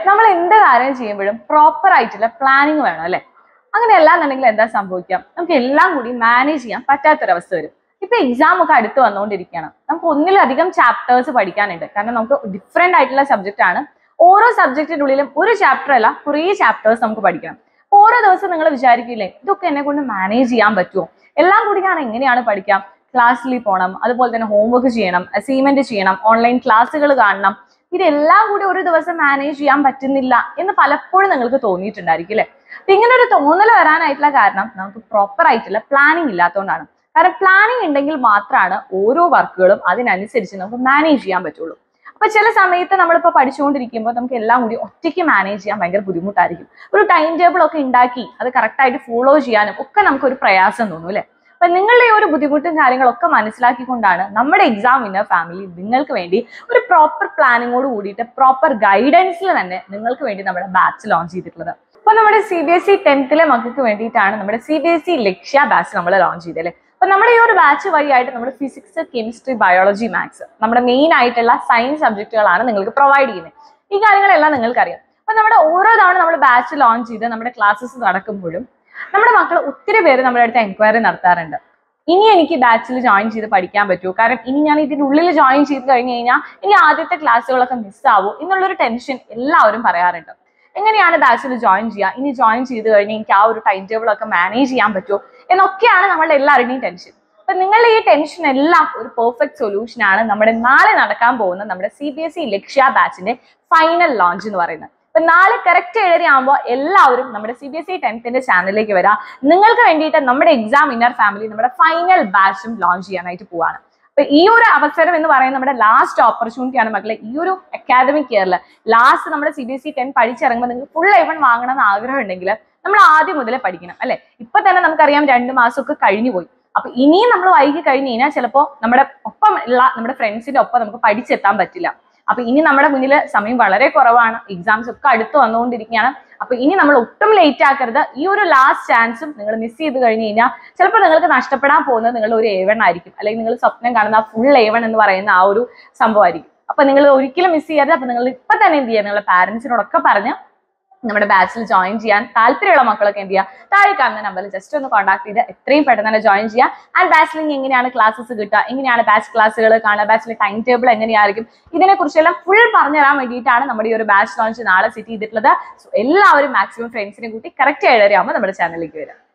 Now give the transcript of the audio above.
നമ്മൾ എന്ത് കാര്യം ചെയ്യുമ്പോഴും പ്രോപ്പർ ആയിട്ടുള്ള പ്ലാനിങ് വേണം അല്ലെ അങ്ങനെ അല്ലാന്നുണ്ടെങ്കിൽ എന്താ സംഭവിക്കാം നമുക്ക് എല്ലാം കൂടി മാനേജ് ചെയ്യാൻ പറ്റാത്തൊരവസ്ഥ വരും ഇപ്പൊ എക്സാം ഒക്കെ അടുത്ത് വന്നുകൊണ്ടിരിക്കുകയാണ് നമുക്ക് ഒന്നിലധികം ചാപ്റ്റേഴ്സ് പഠിക്കാനുണ്ട് കാരണം നമുക്ക് ഡിഫറെന്റ് ആയിട്ടുള്ള സബ്ജക്റ്റ് ആണ് ഓരോ സബ്ജക്റ്റിന്റെ ഉള്ളിലും ഒരു ചാപ്റ്റർ അല്ല കുറേ ചാപ്റ്റേഴ്സ് നമുക്ക് പഠിക്കണം അപ്പൊ ഓരോ ദിവസം നിങ്ങൾ വിചാരിക്കില്ലേ ഇതൊക്കെ എന്നെ കൊണ്ട് മാനേജ് ചെയ്യാൻ പറ്റുമോ എല്ലാം കൂടി ഞാൻ എങ്ങനെയാണ് പഠിക്കാം ക്ലാസ്സിൽ പോകണം അതുപോലെ തന്നെ ഹോംവർക്ക് ചെയ്യണം അസൈൻമെന്റ് ചെയ്യണം ഓൺലൈൻ ക്ലാസ്സുകൾ കാണണം ഇതെല്ലാം കൂടി ഒരു ദിവസം മാനേജ് ചെയ്യാൻ പറ്റുന്നില്ല എന്ന് പലപ്പോഴും നിങ്ങൾക്ക് തോന്നിയിട്ടുണ്ടായിരിക്കും അല്ലെ അപ്പൊ ഇങ്ങനെ ഒരു തോന്നൽ വരാനായിട്ടുള്ള കാരണം നമുക്ക് പ്രോപ്പർ ആയിട്ടുള്ള പ്ലാനിങ് ഇല്ലാത്തതുകൊണ്ടാണ് കാരണം പ്ലാനിങ് ഉണ്ടെങ്കിൽ മാത്രമാണ് ഓരോ വർക്കുകളും അതിനനുസരിച്ച് നമുക്ക് മാനേജ് ചെയ്യാൻ പറ്റുള്ളൂ അപ്പൊ ചില സമയത്ത് നമ്മളിപ്പോ പഠിച്ചുകൊണ്ടിരിക്കുമ്പോൾ നമുക്ക് എല്ലാം കൂടി ഒറ്റയ്ക്ക് മാനേജ് ചെയ്യാൻ ഭയങ്കര ബുദ്ധിമുട്ടായിരിക്കും ഒരു ടൈം ടേബിൾ ഒക്കെ ഉണ്ടാക്കി അത് കറക്റ്റ് ആയിട്ട് ഫോളോ ചെയ്യാനും ഒക്കെ നമുക്ക് ഒരു പ്രയാസം തോന്നും അല്ലെ അപ്പൊ നിങ്ങളുടെ ഈ ഒരു ബുദ്ധിമുട്ടും കാര്യങ്ങളൊക്കെ മനസ്സിലാക്കിക്കൊണ്ടാണ് നമ്മുടെ എക്സാം വിന്നർ ഫാമിലി നിങ്ങൾക്ക് വേണ്ടി ഒരു പ്രോപ്പർ പ്ലാനിങ്ങോട് കൂടിയിട്ട് പ്രോപ്പർ ഗൈഡൻസിൽ തന്നെ നിങ്ങൾക്ക് വേണ്ടി നമ്മുടെ ബാച്ച് ലോഞ്ച് ചെയ്തിട്ടുള്ളത് അപ്പൊ നമ്മുടെ സി ബി എസ് ഇ ടെൻത്തിലെ മക്കൾക്ക് വേണ്ടിയിട്ടാണ് നമ്മുടെ C B S E Lakshya batch നമ്മൾ ലോഞ്ച് ചെയ്തത് അല്ലേ അപ്പൊ നമ്മുടെ ഈ ഒരു ബാച്ച് വഴിയായിട്ട് നമ്മൾ ഫിസിക്സ് കെമിസ്ട്രി ബയോളജി മാത്സ് നമ്മുടെ മെയിൻ ആയിട്ടുള്ള സയൻസ് സബ്ജക്റ്റുകളാണ് നിങ്ങൾക്ക് പ്രൊവൈഡ് ചെയ്യുന്നത് ഈ കാര്യങ്ങളെല്ലാം നിങ്ങൾക്കറിയാം അപ്പൊ നമ്മുടെ ഓരോ തവണ നമ്മൾ ബാച്ച് ലോഞ്ച് ചെയ്ത് നമ്മുടെ ക്ലാസ്സസ് നടക്കുമ്പോഴും നമ്മുടെ മക്കൾ ഒത്തിരി പേര് നമ്മുടെ അടുത്ത് എൻക്വയറി നടത്താറുണ്ട് ഇനി എനിക്ക് ബാച്ചിൽ ജോയിൻ ചെയ്ത് പഠിക്കാൻ പറ്റുമോ കാരണം ഇനി ഞാൻ ഇതിന്റെ ഉള്ളിൽ ജോയിൻ ചെയ്ത് കഴിഞ്ഞ് കഴിഞ്ഞാൽ ഇനി ആദ്യത്തെ ക്ലാസ്സുകളൊക്കെ മിസ്സാവോ എന്നുള്ളൊരു ടെൻഷൻ എല്ലാവരും പറയാറുണ്ട് എങ്ങനെയാണ് ബാച്ചിൽ ജോയിൻ ചെയ്യുക ഇനി ജോയിൻ ചെയ്ത് കഴിഞ്ഞ് എനിക്ക് ആ ഒരു ടൈം ടേബിൾ ഒക്കെ മാനേജ് ചെയ്യാൻ പറ്റുമോ എന്നൊക്കെയാണ് നമ്മളുടെ എല്ലാവരുടെയും ടെൻഷൻ അപ്പൊ നിങ്ങളുടെ ഈ ടെൻഷൻ എല്ലാം ഒരു പെർഫെക്റ്റ് സൊല്യൂഷൻ ആണ് നമ്മുടെ നാളെ നടക്കാൻ പോകുന്ന നമ്മുടെ C B S E Lakshya ബാച്ചിന്റെ ഫൈനൽ ലോഞ്ച് എന്ന് പറയുന്നത് അപ്പൊ നാളെ കറക്റ്റ് ഏഴര ആകുമ്പോൾ എല്ലാവരും നമ്മുടെ സി ബി എസ് ഇ ടെൻത്തിന്റെ ചാനലിലേക്ക് വരാം നിങ്ങൾക്ക് വേണ്ടിയിട്ട് നമ്മുടെ എക്സാം ഇന്നർ ഫാമിലി നമ്മുടെ ഫൈനൽ ബാച്ചും ലോഞ്ച് ചെയ്യാനായിട്ട് പോവാണ് അപ്പൊ ഈ ഒരു അവസരം എന്ന് പറയുന്നത് നമ്മുടെ ലാസ്റ്റ് ഓപ്പർച്യൂണിറ്റി ആണ് മക്കളെ ഈ ഒരു അക്കാദമിക് ഇയറിൽ ലാസ്റ്റ് നമ്മുടെ C B S E ten പഠിച്ചിറങ്ങുമ്പോൾ നിങ്ങൾക്ക് ഫുൾ എവൺ വാങ്ങണം എന്ന് ആഗ്രഹം ഉണ്ടെങ്കിൽ നമ്മൾ ആദ്യം മുതലേ പഠിക്കണം അല്ലെ ഇപ്പൊ തന്നെ നമുക്കറിയാം രണ്ട് മാസമൊക്കെ കഴിഞ്ഞു പോയി അപ്പൊ ഇനിയും നമ്മൾ വൈകി കഴിഞ്ഞ് കഴിഞ്ഞാൽ ചിലപ്പോൾ നമ്മുടെ ഒപ്പം ഉള്ള നമ്മുടെ ഫ്രണ്ട്സിന്റെ ഒപ്പം നമുക്ക് പഠിച്ചെത്താൻ പറ്റില്ല അപ്പൊ ഇനി നമ്മുടെ മുന്നിൽ സമയം വളരെ കുറവാണ് എക്സാംസ് ഒക്കെ അടുത്ത് വന്നുകൊണ്ടിരിക്കുകയാണ് അപ്പൊ ഇനി നമ്മൾ ഒട്ടും ലേറ്റ് ആക്കരുത് ഈ ഒരു ലാസ്റ്റ് ചാൻസും നിങ്ങൾ മിസ് ചെയ്ത് കഴിഞ്ഞ് കഴിഞ്ഞാൽ ചിലപ്പോൾ നിങ്ങൾക്ക് നഷ്ടപ്പെടാൻ പോകുന്നത് നിങ്ങൾ ഒരു ഏവൺ ആയിരിക്കും അല്ലെങ്കിൽ നിങ്ങൾ സ്വപ്നം കാണുന്ന ഫുൾ ഏവൺ എന്ന് പറയുന്ന ആ ഒരു സംഭവമായിരിക്കും അപ്പൊ നിങ്ങൾ ഒരിക്കലും മിസ് ചെയ്യരുത് അപ്പൊ നിങ്ങൾ ഇപ്പൊ തന്നെ എന്ത് ചെയ്യുക നിങ്ങളുടെ പാരന്റ്സിനോടൊക്കെ പറഞ്ഞ് നമ്മുടെ ബാച്ചിൽ ജോയിൻ ചെയ്യാൻ താല്പര്യമുള്ള മക്കളൊക്കെ എന്ത് ചെയ്യുക താഴെ കാണുന്ന നമ്പറിൽ ജസ്റ്റ് ഒന്ന് കോൺടാക്ട് ചെയ്ത് എത്രയും പെട്ടെന്ന് തന്നെ ജോയിൻ ചെയ്യുക ആൻഡ് ബാച്ചിൽ എങ്ങനെയാണ് ക്ലാസ്സസ് കിട്ടുക എങ്ങനെയാണ് ബാച്ച് ക്ലാസ്സുകൾ കാണുക ബാച്ചിലെ ടൈം ടേബിൾ എങ്ങനെയായിരിക്കും ഇതിനെക്കുറിച്ചെല്ലാം ഫുൾ പറഞ്ഞു തരാൻ വേണ്ടിയിട്ടാണ് നമ്മുടെ ഈ ഒരു ബാച്ച് ലോഞ്ച് നാളെ സെറ്റ് ചെയ്തിട്ടുള്ളത് സോ എല്ലാവരും മാക്സിമം ഫ്രണ്ട്സിനെ കൂട്ടി കറക്റ്റ് ഏഴര ആകുമ്പോൾ നമ്മുടെ ചാനലിലേക്ക് വരാം